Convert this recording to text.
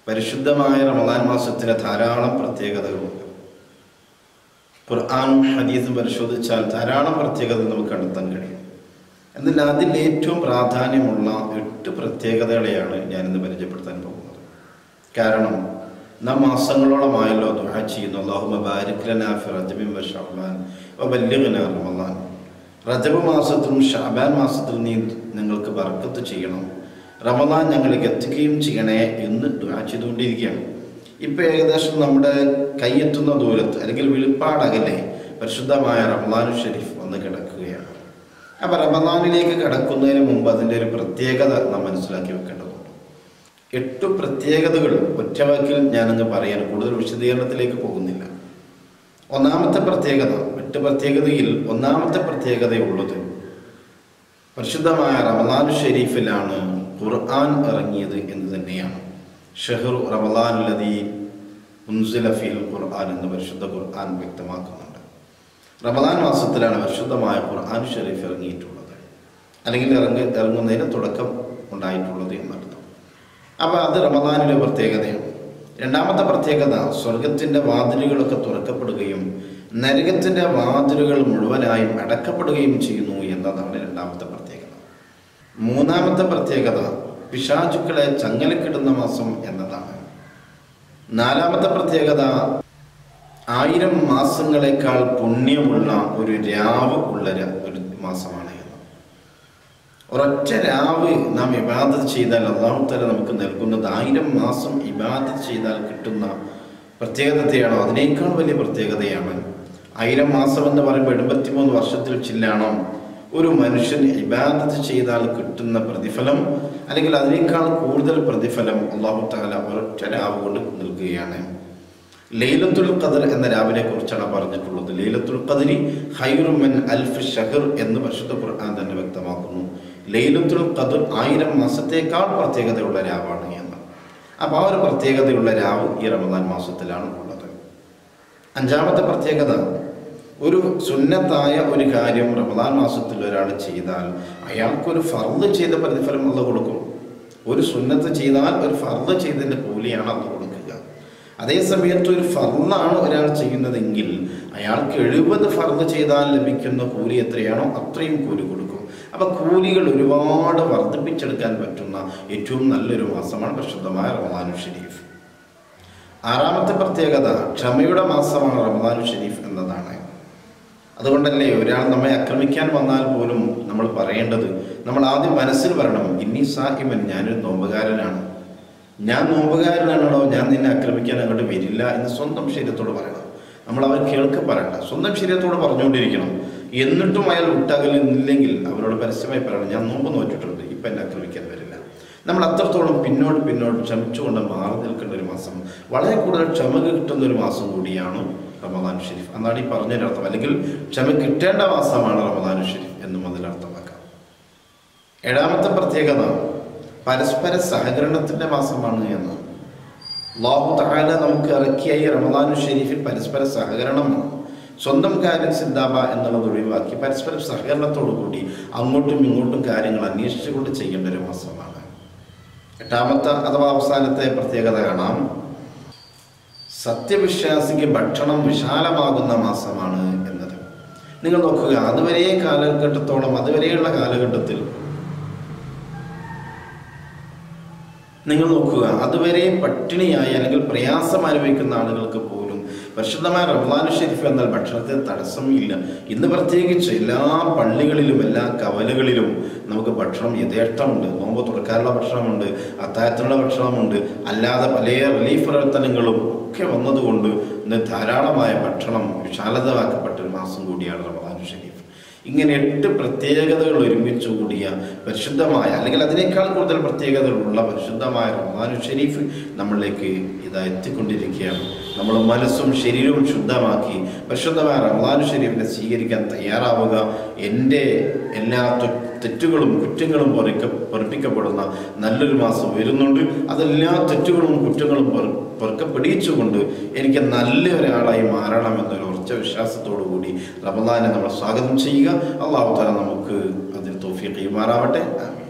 പരിശുദ്ധമായ റമദാൻ മാസത്തിന് ധാരാളം പ്രത്യേകതകളുണ്ട് ഖുർആാനും ഹദീസും പരിശോധിച്ചാൽ ധാരാളം പ്രത്യേകത നമുക്ക് കണ്ടെത്താൻ കഴിയും എന്നാൽ അതിൽ ഏറ്റവും പ്രാധാന്യമുള്ള എട്ട് പ്രത്യേകതകളെയാണ് ഞാനിന്ന് പരിചയപ്പെടുത്താൻ പോകുന്നത് കാരണം നാം മാസങ്ങളോളമായല്ലോ ദുആ ചെയ്യുന്നു അല്ലാഹുമ്മ ബാരിക് ലനാ ഫി റജബിൻ വ ശഅബാൻ വ ബല്ലിഗ്നാ റമളാൻ റജബ് മാസത്തിലും ഷഅബാൻ മാസത്തിലും നീ ഞങ്ങൾക്ക് ബർക്കത്ത് ചെയ്യണം റമളാൻ ഞങ്ങൾക്ക് എത്തിക്കുകയും ചെയ്യണേ എന്ന് ദുആ ചെയ്തുകൊണ്ടിരിക്കുകയാണ് ഇപ്പം ഏകദേശം നമ്മുടെ കൈയെത്തുന്ന ദൂരത്ത് അല്ലെങ്കിൽ വിളിപ്പാടകലെ പരിശുദ്ധമായ റമളാനു ഷരീഫ് വന്ന് കിടക്കുകയാണ് അപ്പം റമദാനിലേക്ക് കടക്കുന്നതിന് മുമ്പ് അതിൻ്റെ ഒരു പ്രത്യേകത നാം മനസ്സിലാക്കി വെക്കേണ്ടതുണ്ട് എട്ട് പ്രത്യേകതകൾ ഒറ്റവാക്കിൽ ഞാനങ്ങ് പറയാൻ കൂടുതൽ വിശദീകരണത്തിലേക്ക് പോകുന്നില്ല ഒന്നാമത്തെ പ്രത്യേകത എട്ട് പ്രത്യേകതയിൽ ഒന്നാമത്തെ പ്രത്യേകതയുള്ളത് പരിശുദ്ധമായ റമദാൻ ഷെരീഫിലാണ് ഖുർആൻ ഇറങ്ങിയത് എന്ന് തന്നെയാണ് ഷെഹറു റമദാൻ ലതി മുൻസില ഫിൽ ഖുർആൻ എന്ന് പരിശുദ്ധ ഖുർആൻ വ്യക്തമാക്കുന്നുണ്ട് റമദാൻ മാസത്തിലാണ് പരിശുദ്ധമായ ഖുർആൻ ഷെരീഫ് ഇറങ്ങിയിട്ടുള്ളത് അല്ലെങ്കിൽ ഇറങ്ങി ഇറങ്ങുന്നതിന് തുടക്കം ഉണ്ടായിട്ടുള്ളത് എന്നർത്ഥം അപ്പോൾ അത് റമദാനിലെ പ്രത്യേകതയാണ് രണ്ടാമത്തെ പ്രത്യേകത സ്വർഗത്തിൻ്റെ വാതിലുകളൊക്കെ തുറക്കപ്പെടുകയും നരകത്തിൻ്റെ വാതിലുകൾ മുഴുവനായും അടക്കപ്പെടുകയും ചെയ്യുന്നു എന്നതാണ് രണ്ടാമത്തെ പ്രത്യേകത മൂന്നാമത്തെ പ്രത്യേകത പിശാചുക്കളെ ചങ്ങലക്കിടുന്ന മാസം എന്നതാണ് നാലാമത്തെ പ്രത്യേകത ആയിരം മാസങ്ങളെക്കാൾ പുണ്യമുള്ള ഒരു രാവ് ഉള്ള ര- ഒരു മാസമാണ് എന്ന് ഒരൊറ്റ രാവ് നാം ഇബാദത്ത് ചെയ്താൽ അള്ളാഹു തല നമുക്ക് നൽകുന്നത് ആയിരം മാസം ഇബാദത്ത് ചെയ്താൽ കിട്ടുന്ന പ്രത്യേകതയാണോ അതിനേക്കാൾ വലിയ പ്രത്യേകതയാണ് ആയിരം മാസം എന്ന് പറയുമ്പോൾ എൺപത്തിമൂന്ന് വർഷത്തിൽ ചില്ലാണോ ഒരു മനുഷ്യൻ ഇബാദത്ത് ചെയ്താൽ കിട്ടുന്ന പ്രതിഫലം അല്ലെങ്കിൽ അതിനേക്കാൾ കൂടുതൽ പ്രതിഫലം അള്ളാഹു താല ഒരൊറ്റ രാവ് കൊണ്ട് നൽകുകയാണ് ലൈലത്തുൽ ഖദർ എന്ന രാവിനെ കുറിച്ചാണ് പറഞ്ഞിട്ടുള്ളത് ലൈലത്തുൽ ഖദരി ഹൈറുമൻ അൽഫ് ഷഹർ എന്ന് പരിശുദ്ധ ഖുർആൻ തന്നെ വ്യക്തമാക്കുന്നു ലൈലത്തുൽ ഖദർ ആയിരം മാസത്തേക്കാൾ പ്രത്യേകതയുള്ള രാവാണ് എന്ന് അപ്പോൾ ആ ഒരു പ്രത്യേകതയുള്ള രാവ് ഈ റമദാൻ മാസത്തിലാണ് ഉള്ളത് അഞ്ചാമത്തെ പ്രത്യേകത ഒരു സുന്നത്തായ ഒരു കാര്യം റമദാൻ മാസത്തിൽ ഒരാൾ ചെയ്താൽ അയാൾക്കൊരു ഫർദ് ചെയ്ത പ്രതിഫലം അല്ല കൊടുക്കും ഒരു സുന്നത്ത് ചെയ്താൽ ഒരു ഫർദ് ചെയ്തതിൻ്റെ കൂലിയാണ് അന്ന് കൊടുക്കുക അതേ സമയത്ത് ഒരു ഫർദാണ് ഒരാൾ ചെയ്യുന്നതെങ്കിൽ അയാൾക്ക് എഴുപത് ഫർദ് ചെയ്താൽ ലഭിക്കുന്ന കൂലി എത്രയാണോ അത്രയും കൂലി കൊടുക്കും അപ്പം കൂലികൾ ഒരുപാട് വർദ്ധിപ്പിച്ചെടുക്കാൻ പറ്റുന്ന ഏറ്റവും നല്ലൊരു മാസമാണ് പരിശുദ്ധമായ റമദാനു ഷരീഫ് ആറാമത്തെ പ്രത്യേകത ക്ഷമയുടെ മാസമാണ് റമദാനു ഷരീഫ് എന്നതാണ് അതുകൊണ്ടല്ലേ ഒരാൾ നമ്മെ ആക്രമിക്കാൻ വന്നാൽ പോലും നമ്മൾ പറയേണ്ടത് നമ്മൾ ആദ്യം മനസ്സിൽ പറയണം ഇന്നീ സാഹിമൻ ഞാനൊരു നോമ്പുകാരനാണ് ഞാൻ നോമ്പുകാരനാണോ ഞാൻ നിന്നെ ആക്രമിക്കാൻ അങ്ങോട്ട് വരില്ല എന്ന് സ്വന്തം ശരീരത്തോട് പറയണം നമ്മൾ അവർ കേൾക്കെ പറയണ്ട സ്വന്തം ശരീരത്തോട് പറഞ്ഞുകൊണ്ടിരിക്കണം എന്നിട്ടും അയാൾ വിട്ടകലില്ലെങ്കിൽ അവരോട് പരസ്യമായി പറയണം ഞാൻ നോമ്പ് നോറ്റിട്ടുണ്ട് ഇപ്പം എന്നെ ആക്രമിക്കാൻ വരില്ല നമ്മൾ അത്രത്തോളം പിന്നോട്ട് പിന്നോട്ട് ക്ഷമിച്ചുകൊണ്ട് മാറി നിൽക്കേണ്ട ഒരു മാസം വളരെ കൂടുതൽ ക്ഷമ കിട്ടുന്ന ഒരു മാസം കൂടിയാണ് റമദാൻ ഷെരീഫ് എന്നാണ് ഈ പറഞ്ഞതിൻ്റെ അർത്ഥം അല്ലെങ്കിൽ ക്ഷമ കിട്ടേണ്ട മാസമാണ് റമദാൻ ഷെരീഫ് എന്നും അതിനർത്ഥമാക്കാം ഏഴാമത്തെ പ്രത്യേകത പരസ്പര സഹകരണത്തിൻ്റെ മാസമാണ് എന്ന് അള്ളാഹു തആല നമുക്ക് ഇറക്കിയ ഈ റമദാനു ഷെരീഫിൽ പരസ്പര സഹകരണമാണ് സ്വന്തം കാര്യം സിദ്ധാബ എന്നുള്ളത് ഒഴിവാക്കി പരസ്പര സഹകരണത്തോടു കൂടി അങ്ങോട്ടും ഇങ്ങോട്ടും കാര്യങ്ങൾ അന്വേഷിച്ചുകൊണ്ട് ചെയ്യേണ്ട ഒരു മാസമാണ് എട്ടാമത്തെ അഥവാ അവസാനത്തെ പ്രത്യേകത കാണാം സത്യവിശ്വാസിക്ക് ഭക്ഷണം വിശാലമാകുന്ന മാസമാണ് എന്നത് നിങ്ങൾ നോക്കുക അതുവരെ കാലഘട്ടത്തോളം അതുവരെയുള്ള കാലഘട്ടത്തിൽ നിങ്ങൾ നോക്കുക അതുവരെ പട്ടിണിയായി അല്ലെങ്കിൽ പ്രയാസം അനുഭവിക്കുന്ന ആളുകൾക്ക് പോലും പരിശുദ്ധമായ റമദാൻ ഷെരീഫ് എന്നാൽ ഭക്ഷണത്തിന് തടസ്സമില്ല ഇന്ന് പ്രത്യേകിച്ച് എല്ലാ പള്ളികളിലും എല്ലാ കവലകളിലും നമുക്ക് ഭക്ഷണം യഥേഷ്ടമുണ്ട് നോമ്പ് തുറക്കാനുള്ള ഭക്ഷണമുണ്ട് അത്താഴത്തിനുള്ള ഭക്ഷണമുണ്ട് അല്ലാതെ പല റിലീഫ് പ്രവർത്തനങ്ങളും ഒക്കെ വന്നതുകൊണ്ട് ഇന്ന് ധാരാളമായ ഭക്ഷണം വിശാലതമാക്കപ്പെട്ട ഒരു മാസം കൂടിയാണ് റമദാൻ ഷെരീഫ് ഇങ്ങനെ എട്ട് പ്രത്യേകതകൾ ഒരുമിച്ച് കൂടിയ പരിശുദ്ധമായ അല്ലെങ്കിൽ അതിനേക്കാൾ കൂടുതൽ പ്രത്യേകതകളുള്ള പരിശുദ്ധമായ റഹ്മാനു ഷെരീഫ് നമ്മളിലേക്ക് ഇതാ എത്തിക്കൊണ്ടിരിക്കുകയാണ് നമ്മൾ മനസ്സും ശരീരവും ശുദ്ധമാക്കി പരിശുദ്ധമായ റഹ്മാനു ഷെരീഫിനെ സ്വീകരിക്കാൻ തയ്യാറാവുക എൻ്റെ എല്ലാ തെ- തെറ്റുകളും കുറ്റങ്ങളും പൊറിക്ക പൊറപ്പിക്കപ്പെടുന്ന നല്ലൊരു മാസം വരുന്നുണ്ട് അതെല്ലാ തെറ്റുകളും കുറ്റങ്ങളും പൊറ പൊറുക്കപ്പെടിച്ചുകൊണ്ട് എനിക്ക് നല്ല ഒരാളായി മാറണം എന്നൊരു ഉറച്ച വിശ്വാസത്തോടു കൂടി റമദാനെ നമ്മൾ സ്വാഗതം ചെയ്യുക അള്ളാഹു താല നമുക്ക് അതിന് തോഫിയൊക്കെ മാറാവട്ടെ ആമീൻ